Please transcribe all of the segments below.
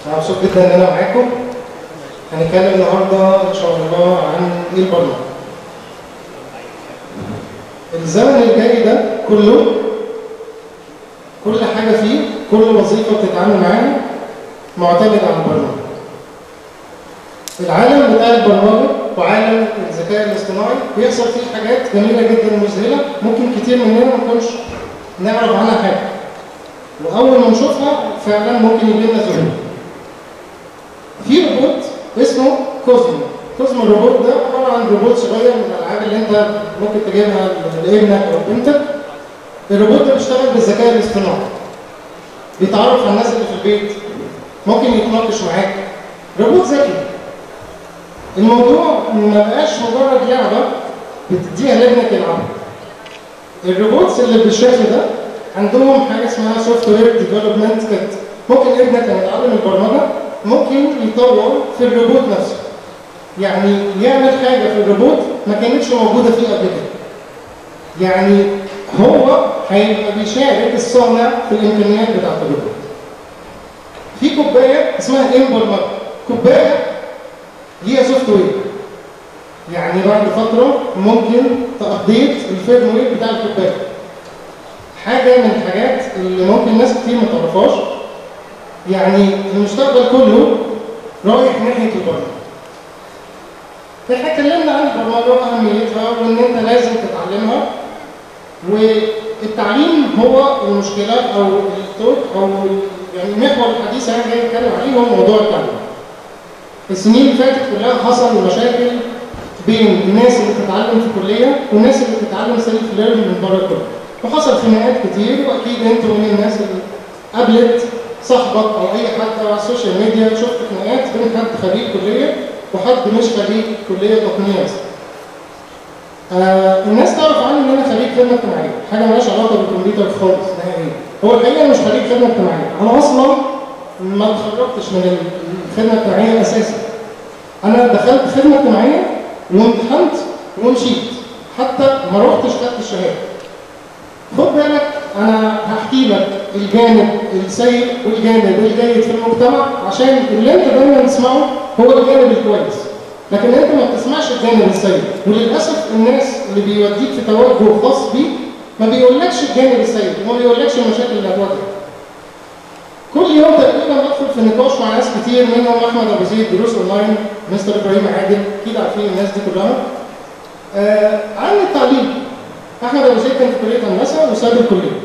أنا مبسوط جدا إن أنا معاكم هنتكلم النهاردة إن شاء الله عن إيه البرمجة الزمن الجاي ده كله كل حاجة فيه كل وظيفة بتتعامل معاها معتمد على البرمجة العالم بتاع البرمجة وعالم الذكاء الاصطناعي بيحصل فيه حاجات جميلة جدا ومذهلة ممكن كتير مننا ما نكونش نعرف عنها حاجة وأول ما نشوفها فعلا ممكن يجي لنا ذهول في روبوت اسمه كوزمو كوزمو الروبوت ده عبارة عن روبوت صغير من الألعاب اللي أنت ممكن تجيبها لابنك أو بنتك الروبوت ده بيشتغل بالذكاء الاصطناعي بيتعرف على الناس اللي في البيت ممكن يتناقش معاك روبوت ذكي الموضوع ما بقاش مجرد لعبة بتديها لابنك يلعبها الروبوتس اللي بالشكل ده عندهم حاجة اسمها سوفت وير ديفلوبمنت كيت ممكن ابنك لما يتعلم البرمجة ممكن يطور في الروبوت نفسه يعني يعمل حاجة في الروبوت ما كانتش موجودة فيه قبل كده يعني هو هيبقى بيشارك الصانع في الامكانيات بتاعت الروبوت في كوبايه اسمها امبرمج كوبايه ليها سوفت وير يعني بعد فتره ممكن تابديت الفيرم وير بتاع الكوبايه حاجه من الحاجات اللي ممكن ناس كتير ما تعرفهاش يعني المستقبل كله رايح ناحيه البرمجه احنا اتكلمنا عن البرمجه واهميتها وان انت لازم تتعلمها والتعليم هو المشكلة أو التوب أو يعني محور الحديث أنا جاي أتكلم عليه هو موضوع التعليم. السنين اللي فاتت كلها حصل مشاكل بين الناس اللي بتتعلم في الكلية والناس اللي بتتعلم سيلف ليرن من بره الكلية. وحصل خناقات كتير وأكيد أنتوا من الناس اللي قابلت صاحبك أو أي حد على السوشيال ميديا شفت خناقات بين حد خريج كلية وحد مش خريج كلية تقنية مثلا. آه الناس تعرف عني ان انا خريج خدمه اجتماعيه، حاجه مالهاش علاقه بالكمبيوتر خالص نهائيا. هو الحقيقه أنا مش خريج خدمه اجتماعيه، انا اصلا ما اتخرجتش من الخدمه الاجتماعيه اساسا. انا دخلت خدمه اجتماعيه وامتحنت ومشيت، حتى ما رحتش خدت الشهاده. خد بالك انا هحكي لك الجانب السيء والجانب الجيد في المجتمع عشان اللي انت دايما تسمعه هو الجانب الكويس. لكن انت ما بتسمعش الجانب السيء وللاسف الناس اللي بيوديك في توجه خاص بيك ما بيقولكش الجانب السيء وما بيقولكش المشاكل اللي هتواجهك كل يوم تقريبا بدخل في نقاش مع ناس كتير منهم احمد ابو زيد دروس اونلاين مستر ابراهيم عادل اكيد عارفين الناس دي كلها آه عن التعليم احمد ابو زيد كان في كليه هندسه وساب الكليه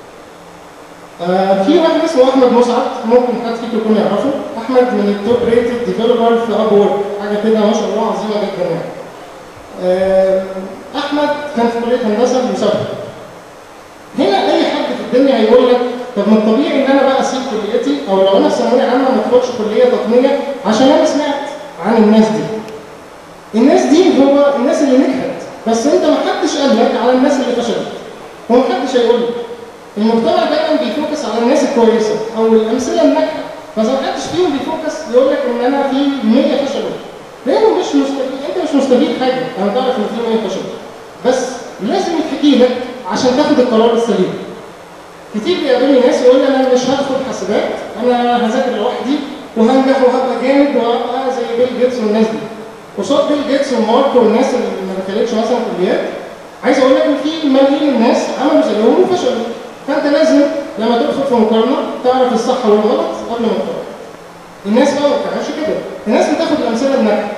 آه في واحد اسمه احمد مسعد ممكن حد فيكم يكون يعرفه احمد من التوب ريتد ديفلوبر في اب وورك حاجه كده ما شاء الله عظيمه جدا يعني آه احمد كان في كليه هندسه وسابها هنا اي حد في الدنيا هيقول لك طب ما الطبيعي ان انا بقى اسيب كليتي او لو انا في ثانويه عامه ما ادخلش كليه تقنيه عشان انا سمعت عن الناس دي الناس دي هو الناس اللي نجحت بس انت ما حدش قال لك على الناس اللي فشلت وما حدش هيقول لك المجتمع دايما بيفوكس على الناس الكويسه او الامثله الناجحه فاذا ما حدش فيهم بيفوكس يقول لك ان انا في 100 فشلوا لانه مش مستفيد انت مش مستفيد حاجه انا تعرف ان في 100 فشلوا بس لازم يتحكي لك عشان تاخد القرار السليم كتير بيقابلني ناس يقول لي انا مش هدخل حاسبات انا هذاكر لوحدي وهنجح وهبقى جامد وهبقى زي بيل جيتس والناس دي قصاد بيل جيتس ومارك والناس اللي ما دخلتش مثلا كليات عايز اقول لك ان في ملايين الناس عملوا زيهم وفشلوا فانت لازم لما تدخل في مقارنه تعرف الصح والغلط قبل ما تقرر. الناس بقى ما بتعملش كده، الناس بتاخد الامثله الناجحه.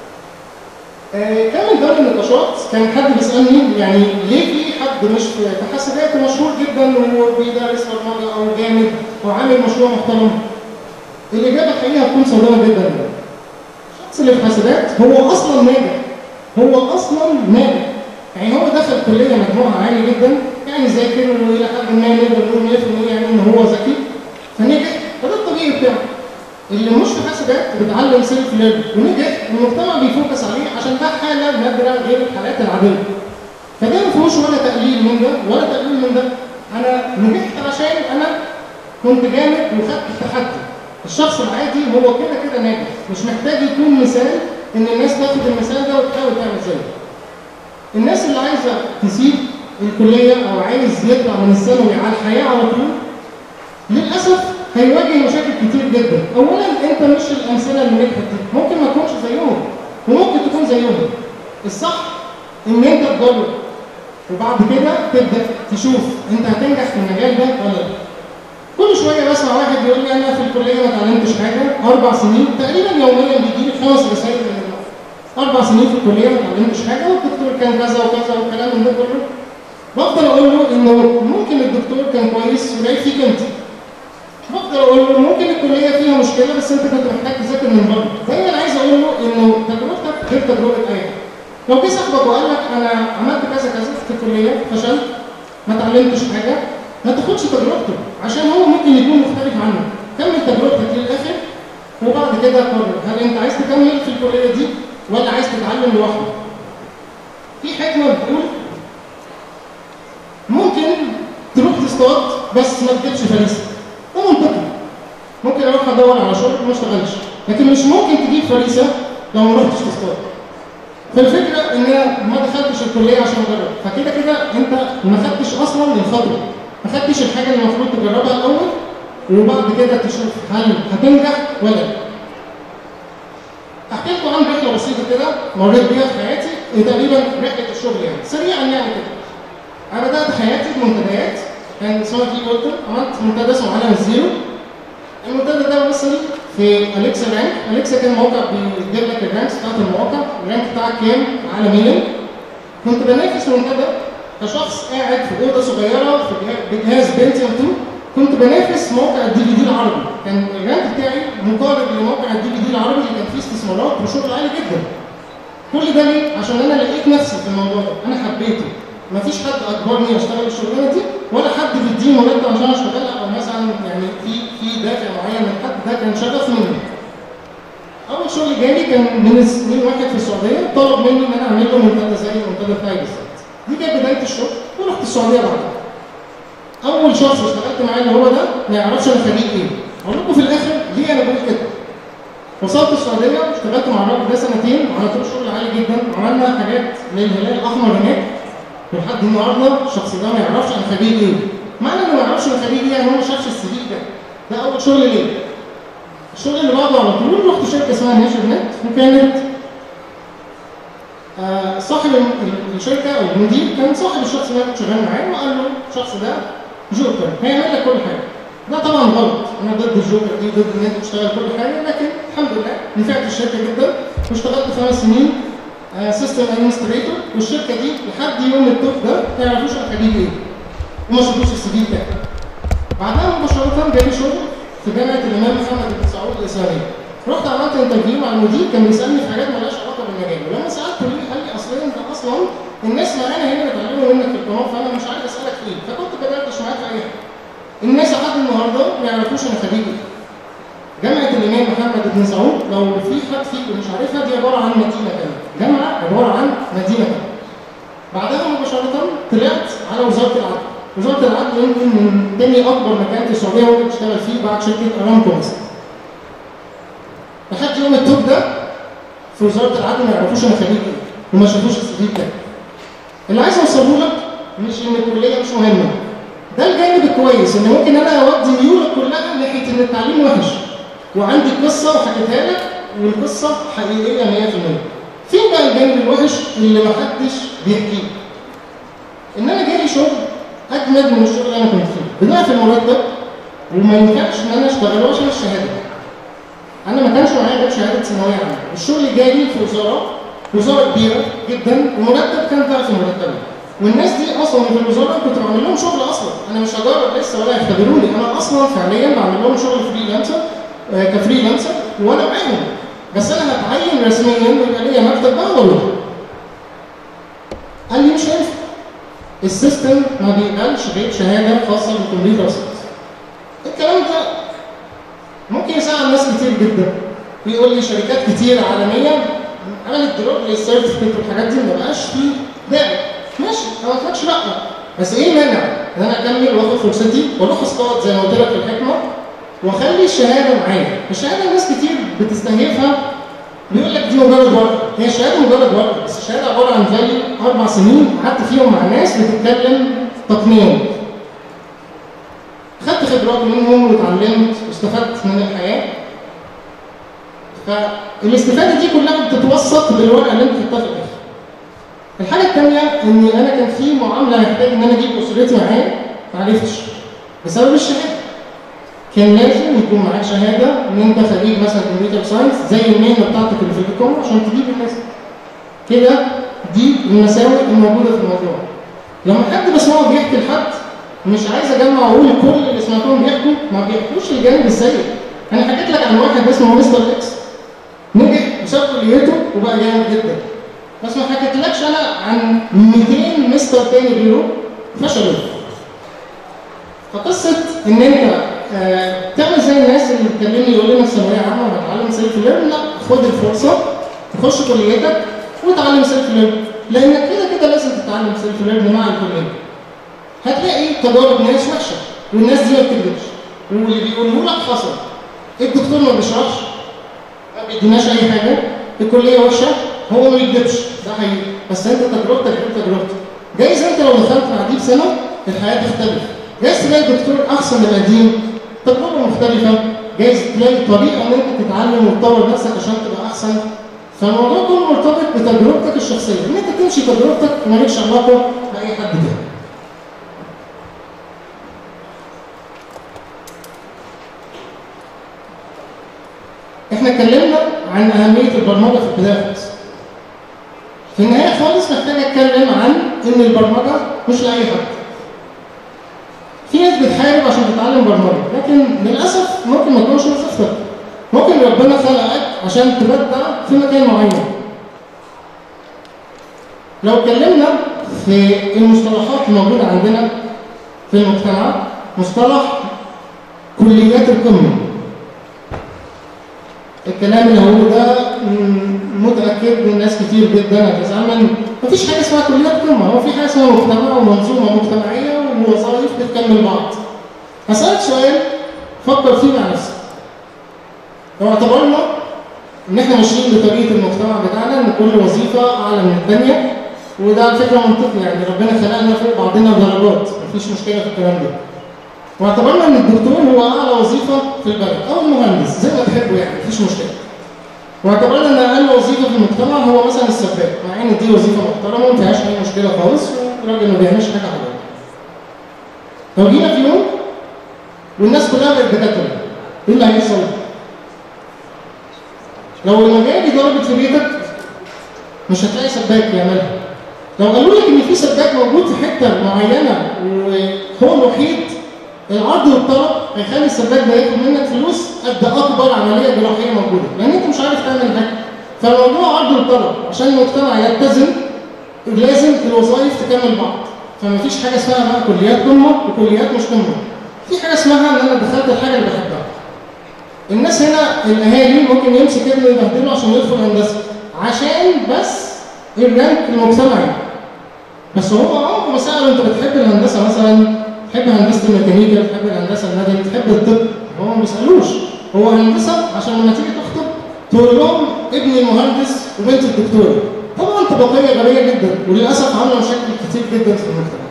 آه كان من ضمن النقاشات كان حد بيسالني يعني ليه في حد مش في حاسبات مشهور جدا وبيدرس برمجه او جامد وعامل مشروع محترم؟ الاجابه الحقيقه هتكون صادمه جدا. الشخص اللي في حاسبات هو اصلا ناجح. هو اصلا ناجح. يعني هو دخل كليه مجموعها عالي جدا يعني ذاكر والى حد ما نقدر نقول 100% يعني ان هو ذكي فنجح فده الطبيعي بتاعه اللي مش في حاسبات بيتعلم سيلف ليرن ونجح المجتمع بيفوكس عليه عشان ده حاله نادره غير الحالات العاديه فده ما فيهوش ولا تقليل من ده ولا تقليل من ده انا نجحت عشان انا كنت جامد وخدت التحدي الشخص العادي هو كده كده ناجح مش محتاج يكون مثال ان الناس تاخد المثال ده وتحاول تعمل زيه الناس اللي عايزه تسيب الكليه او عايز يطلع من الثانوي على الحياه على طول للاسف هيواجه مشاكل كتير جدا اولا انت مش الامثله اللي نجحت دي ممكن ما تكونش زيهم وممكن تكون زيهم الصح ان انت تجرب وبعد كده تبدا تشوف انت هتنجح في المجال ده ولا لا كل شويه بسمع واحد يقول لي انا في الكليه ما اتعلمتش حاجه اربع سنين تقريبا يوميا بيجي لي خمس رسائل من النوع. اربع سنين في الكليه ما اتعلمتش حاجه والدكتور كان كذا وكذا والكلام من ده كله بفضل اقول له انه ممكن الدكتور كان كويس ولاقي فيك انت بفضل اقول له ممكن الكليه فيها مشكله بس انت كنت محتاج تذاكر من بره دايما عايز اقول له انه تجربتك غير تجربه اي حد لو جه صاحبك وقال لك انا عملت كذا كذا في الكليه فشلت ما اتعلمتش حاجه ما تاخدش تجربته عشان هو ممكن يكون مختلف عنك كمل تجربتك للاخر وبعد كده قرر هل انت عايز تكمل في الكليه دي ولا عايز تتعلم لوحدك في حكمه بتقول ممكن تروح تصطاد بس ما تجيبش فريسه ده منطقي ممكن اروح ادور على شغل ما اشتغلش لكن مش ممكن تجيب فريسه لو ما رحتش تصطاد فالفكره ان انا ما دخلتش الكليه عشان اجرب فكده كده انت ما خدتش اصلا الخطوه ما خدتش الحاجه اللي المفروض تجربها الاول وبعد كده تشوف هل هتنجح ولا لا احكي لكم عن رحله بسيطه كده مريت بيها في حياتي تقريبا رحله الشغل يعني سريعا يعني كده انا بدات حياتي بمنتديات كان اسمها في بولتن عملت منتدى اسمه عالم الزيرو المنتدى ده مثل في اليكسا رانك اليكسا كان موقع بيجيب لك الرانكس بتاعت المواقع الرانك بتاعك كام عالميا كنت بنافس المنتدى كشخص قاعد في اوضه صغيره في بجهاز بنتيوم 2 كنت بنافس موقع الدي في دي العربي كان الرانك بتاعي مقارب لموقع الدي في دي العربي اللي كان فيه استثمارات وشغل عالي جدا كل ده ليه؟ عشان انا لقيت نفسي في الموضوع ده انا حبيته مفيش حد اجبرني اشتغل الشغلانه دي ولا حد بيديني مرتب عشان اشتغلها او مثلا يعني في في دافع معين من حد ده كان شغف مني. اول شغل جالي كان من سنين واحد في السعوديه طلب مني ان انا اعمل له منتدى زي المنتدى بتاعي بالظبط. دي كانت بدايه الشغل ورحت السعوديه بعدها. اول شخص اشتغلت معاه اللي هو ده ما يعرفش انا خريج ايه. اقول لكم في الاخر ليه انا بقول كده؟ وصلت السعوديه اشتغلت مع الراجل ده سنتين عملت له شغل عالي جدا عملنا حاجات للهلال الاحمر هناك ولحد النهارده الشخص ده ما يعرفش انا خريج ايه معنى انه ما يعرفش انا خريج ايه يعني هو ما شافش السي في ده ده اول شغل ليه الشغل اللي بعده على طول رحت شركه اسمها نيشر نت وكانت آه صاحب الشركه او المدير كان صاحب الشخص اللي انا كنت شغال معاه وقال له الشخص ده جوكر هيعمل لك كل حاجه ده طبعا غلط انا ضد الجوكر دي ضد ان انت تشتغل كل حاجه لكن الحمد لله نفعت الشركه جدا واشتغلت خمس سنين سيستم ادمنستريتور والشركه دي لحد يوم التوب ده ما يعرفوش انا خريج ايه وما شافوش السي في بتاعي بعدها مباشره جالي شغل في جامعه الامام محمد بن سعود الاسلاميه رحت عملت انترفيو مع المدير كان بيسالني في حاجات مالهاش علاقه بالمجال ولما سالته ليه قال لي اصل انت اصلا الناس معانا هنا بيتعلموا منك في القناه فانا مش عارف اسالك فيه فكنت بدردش معاك في اي حاجه الناس لحد النهارده ما يعرفوش انا خريج ايه جامعة الإمام محمد بن سعود لو في حد فيكم مش عارفها دي عبارة عن مدينة كاملة، جامعة عبارة عن مدينة كاملة. بعدها مباشرة طلعت على وزارة العدل. وزارة العدل يمكن من تاني أكبر مكان في السعودية ممكن تشتغل فيه بعد شركة أرامكو مثلا. لحد يوم التوب ده في وزارة العدل ما يعرفوش أنا خريج إيه وما شافوش السي في بتاعي. اللي عايز أوصله لك مش إن الكلية مش مهمة. ده الجانب الكويس إن ممكن أنا أودي ميولك كلها ناحية إن التعليم وحش. وعندي قصة وحكيتها لك والقصة حقيقية 100%. فين بقى الجانب الوحش اللي محدش بيحكيه؟ إن أنا جالي شغل أجمد من الشغل اللي أنا كنت فيه، بضعف المرتب وما ينفعش إن أنا أشتغله عشان الشهادة. أنا ما كانش معايا غير شهادة ثانوية عامة، الشغل جالي في وزارة وزارة كبيرة جدا ومرتب كان ضعف مرتبي. والناس دي اصلا في الوزاره كنت بعمل لهم شغل اصلا انا مش هجرب لسه ولا يختبروني انا اصلا فعليا بعمل لهم شغل فريلانسر كفريلانسر وانا معاهم بس انا هتعين رسميا ويبقى ليا مكتب بقى والله قال لي مش هينفع السيستم ما بيقبلش غير شهاده خاصه بالكمبيوتر ساينس الكلام ده ممكن يساعد ناس كتير جدا ويقول لي شركات كتير عالميه عملت دروب للسيرتيفيكت والحاجات دي ما بقاش فيه داعي ماشي انا ما قلتلكش لا بس ايه مانع ان انا اكمل واخد فرصتي واروح اصطاد زي ما قلت لك في الحكمه واخلي الشهاده معايا الشهاده ناس كتير بتستهيفها بيقول لك دي مجرد ورقه هي الشهاده مجرد ورقه بس الشهاده عباره عن زي اربع سنين قعدت فيهم مع ناس بتتكلم تقنيا خدت خبرات منهم واتعلمت واستفدت من الحياه فالاستفاده دي كلها بتتوسط بالورقه اللي انت حطيتها في الاخر الحاجه الثانيه ان انا كان في معامله محتاج ان انا اجيب اسرتي معايا ما عرفتش بسبب الشهاده كان لازم يكون معاك شهاده ان انت خريج مثلا كمبيوتر ساينس زي المهنه بتاعتك اللي في الدبلوم عشان تجيب الناس كده دي المساوئ الموجوده في الموضوع لما حد بسمعه بيحكي لحد مش عايز اجمع واقول كل اللي سمعتهم بيحكوا ما بيحكوش الجانب السيء انا حكيت لك عن واحد اسمه مستر اكس نجح وساب كليته وبقى جامد جدا بس ما حكيتلكش انا عن 200 مستر تاني غيره فشلوا فقصه ان انت آه تعمل زي الناس اللي بتكلمني يقول لنا في ثانويه عامه وهتعلم سيلف ليرن لا خد الفرصه تخش كليتك وتعلم سيلف ليرن لانك كده كده لازم تتعلم سيلف ليرن مع الكليه هتلاقي تجارب ناس وحشه والناس دي ما بتكذبش واللي بيقولوا لك حصل الدكتور ما بيشرحش ما بيديناش اي حاجه الكليه وحشه هو ما بيكذبش ده حقيقي بس انت تجربتك غير تجربتي جايز انت لو دخلت بعديه بسنه الحياه تختلف جايز تلاقي الدكتور احسن من القديم تجربه مختلفه جايز تلاقي طريقه ان انت تتعلم وتطور نفسك عشان تبقى احسن فالموضوع كله مرتبط بتجربتك الشخصيه ان انت تمشي تجربتك ومالكش علاقه باي حد تاني احنا اتكلمنا عن اهميه البرمجه في البدايه خالص في النهايه خالص محتاج اتكلم عن ان البرمجه مش لاي حد في ناس بتحارب عشان تتعلم برمجه لكن للاسف ممكن ما تكونش وظيفتك ممكن ربنا خلقك عشان تبدع في مكان معين لو اتكلمنا في المصطلحات الموجوده عندنا في المجتمع مصطلح كليات القمه الكلام اللي هقوله ده متاكد من ناس كتير جدا هتزعل من مفيش حاجه اسمها كليات قمه هو في حاجه اسمها مجتمع ومنظومه مجتمعيه ووظائف بتكمل بعض هسالك سؤال فكر فيه مع نفسك لو اعتبرنا ان احنا ماشيين بطريقه المجتمع بتاعنا ان كل وظيفه اعلى من الثانيه وده على فكره منطقي يعني ربنا خلقنا فوق بعضنا درجات مفيش مشكله في الكلام ده واعتبرنا ان الدكتور هو اعلى وظيفه في البلد او المهندس زي ما تحبوا يعني مفيش مشكله واعتبرنا ان اقل وظيفه في المجتمع هو مثلا السباك مع ان دي وظيفه محترمه ما فيهاش اي مشكله خالص والراجل ما بيعملش حاجه حرام لو جينا في يوم والناس كلها بقت دكاتره ايه اللي هيحصل؟ لو المجال دي ضربت في بيتك مش هتلاقي سباك يعملها لو قالوا لك ان في سباك موجود في حته معينه وهو الوحيد العرض والطلب هيخلي السباك ده ياخد منك فلوس قد اكبر عمليه جراحيه موجوده لان انت مش عارف تعمل حاجه فالموضوع عرض والطلب عشان المجتمع يتزن لازم الوظائف تكمل بعض فمفيش حاجه اسمها بقى كليات قمه وكليات مش قمه في حاجه اسمها ان انا دخلت الحاجه اللي بحبها الناس هنا الاهالي ممكن يمسك ابنه يبهدله عشان يدخل هندسه عشان بس الرانك المجتمعي بس هو عمره ما سأله انت بتحب الهندسه مثلا تحب هندسه الميكانيكا تحب الهندسه المدني تحب الطب هو ما بيسالوش هو هندسه عشان لما تيجي تخطب تقول لهم ابني المهندس وبنت الدكتور طبعا طبقيه غبيه جدا وللاسف عامله مشاكل كتير جدا في المجتمع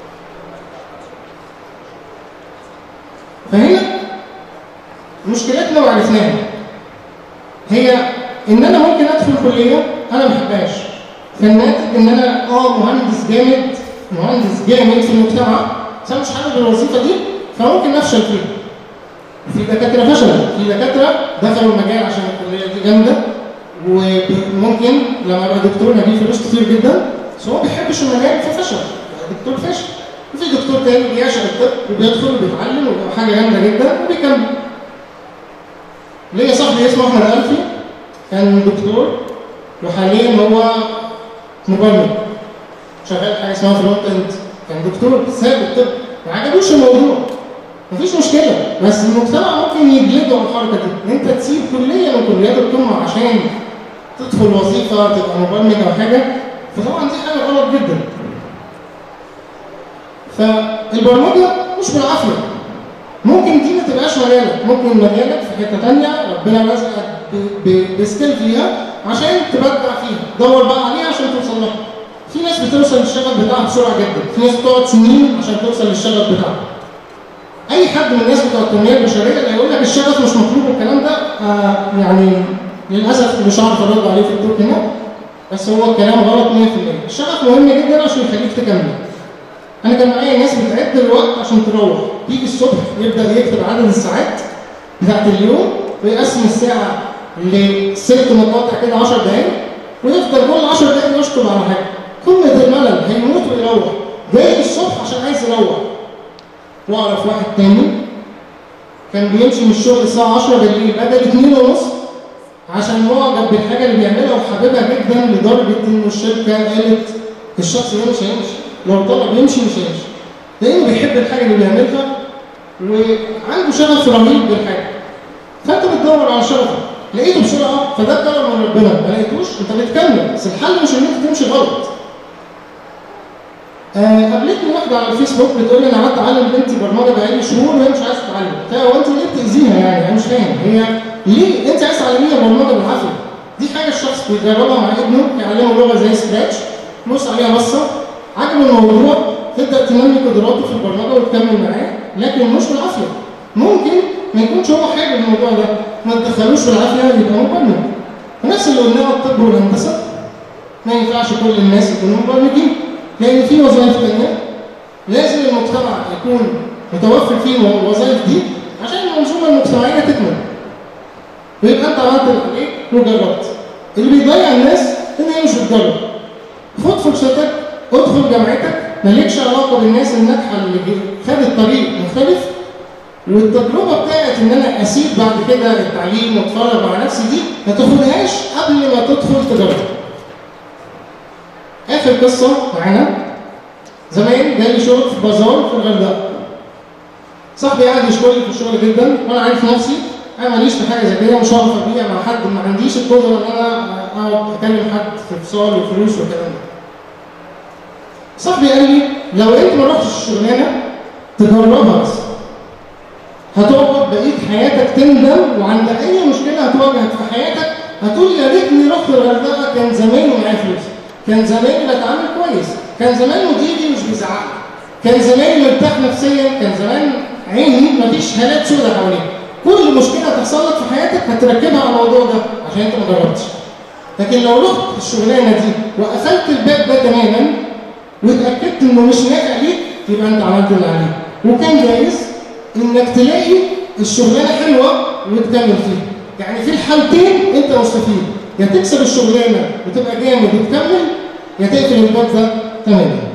فهنا مشكلتنا وعرفناها هي ان انا ممكن ادخل كليه انا ما بحبهاش فالناتج ان انا اه مهندس جامد مهندس جامد في المجتمع بس انا مش حابب الوظيفه دي فممكن افشل فيها في دكاتره فشلوا في دكاتره دخلوا المجال عشان الكليه دي جامده وممكن لما يبقى دكتور هجيب فلوس كتير جدا بس هو ما بيحبش المجال ففشل دكتور فاشل وفي دكتور تاني بيعشق الطب وبيدخل وبيتعلم وبيبقى حاجه جامده جدا وبيكمل ليا صاحبي اسمه احمد الفي كان دكتور وحاليا هو مبرمج شغال حاجه اسمها فرونت اند كان دكتور ساب الطب ما عجبوش الموضوع مفيش مشكله بس المجتمع ممكن يجلده على الحركه دي ان انت تسيب كليه من كليات القمه عشان تدخل وظيفه تبقى مبرمج او حاجه فطبعا دي حاجه غلط جدا فالبرمجه مش بالعافيه ممكن دي ما تبقاش مجالك ممكن مجالك في حته ثانيه ربنا رزقك بسكيل فيها عشان تبدع فيها دور بقى عليها عشان توصل لها في ناس بتوصل للشغف بتاعها بسرعه جدا في ناس بتقعد سنين عشان توصل للشغف بتاعها اي حد من الناس بتوع التنميه البشريه اللي هيقول لك الشغف مش مطلوب والكلام ده آه يعني للاسف مش هعرف ارد عليه في الدور هنا بس هو الكلام غلط 100% الشغف مهم جدا عشان يخليك تكمل انا كان معايا ناس بتعد الوقت عشان تروح يجي الصبح يبدا يكتب عدد الساعات بتاعت اليوم ويقسم الساعه لست مقاطع كده 10 دقايق ويفضل كل 10 دقايق يشطب على حاجه قمه الملل هيموت ويروح جاي الصبح عشان عايز يروح واعرف واحد تاني كان بيمشي من الشغل الساعه 10 بالليل بدل 2 ونص عشان معجب بالحاجه اللي بيعملها وحاببها جدا لدرجه انه الشركه قالت الشخص ده مش هيمشي لو طلب يمشي مش هيمشي لانه بيحب الحاجه اللي بيعملها وعنده شغف رهيب بالحاجه فانت بتدور على شغفك لقيته بسرعه فده كرم من ربنا ما لقيتوش انت بتكمل بس الحل مش ان انت تمشي غلط آه قابلتني واحده على الفيسبوك بتقول لي انا قعدت اعلم بنتي برمجه بقالي شهور وهي مش عايزه تتعلم قلت لها هو انت ليه بتاذيها يعني انا مش فاهم هي ليه انت عايز تعلميها برمجه بالعافيه دي حاجه الشخص بيجربها مع ابنه يعلمه لغه زي سكراتش بص عليها بصه عجبه الموضوع تبدا تنمي قدراته في البرمجه وتكمل معاه لكن مش بالعافيه ممكن ما يكونش هو حابب الموضوع ده ما تدخلوش بالعافيه يبقى مبرمج ونفس اللي قلناه الطب والهندسه ما ينفعش كل الناس يكونوا مبرمجين لان في وظائف ثانيه لازم المجتمع يكون متوفر فيه الوظائف دي عشان المنظومه المجتمعيه تكمل ويبقى انت عملت اللي عليك وجربت اللي بيضيع الناس ان هي مش بتجرب خد فرصتك ادخل جامعتك مالكش علاقه بالناس الناجحه اللي خدت طريق مختلف والتجربه بتاعت ان انا اسيب بعد كده التعليم واتفرج مع نفسي دي ما تاخدهاش قبل ما تدخل تجرب. اخر قصه معانا زمان جالي شغل في بازار في الغردقه. صاحبي قاعد يشكرني في الشغل جدا وانا عارف نفسي انا ماليش في حاجه زي كده مش هعرف ابيع مع حد ما عنديش القدره ان انا اقعد اكلم حد في اتصال وفلوس والكلام ده. صاحبي قال لي لو انت ما رحتش الشغلانه تجربها بس هتقعد بقيه حياتك تندم وعند اي مشكله هتواجهك في حياتك هتقول يا ريتني رحت الغردقه كان زماني معايا فلوس كان زماني بتعامل كويس كان زمان مديري مش بيزعق كان زماني مرتاح نفسيا كان زمان عيني مفيش هالات سوداء حواليك كل مشكله تحصل لك في حياتك هتركبها على الموضوع ده عشان انت ما جربتش لكن لو رحت الشغلانه دي وقفلت الباب ده تماما واتاكدت انه مش نافع ليك يبقى انت عملت اللي عليك وكان جايز انك تلاقي الشغلانه حلوه وتكمل فيها يعني في الحالتين انت مستفيد يا تكسب الشغلانه وتبقى جامد وتكمل يا تقفل الباب ده تماما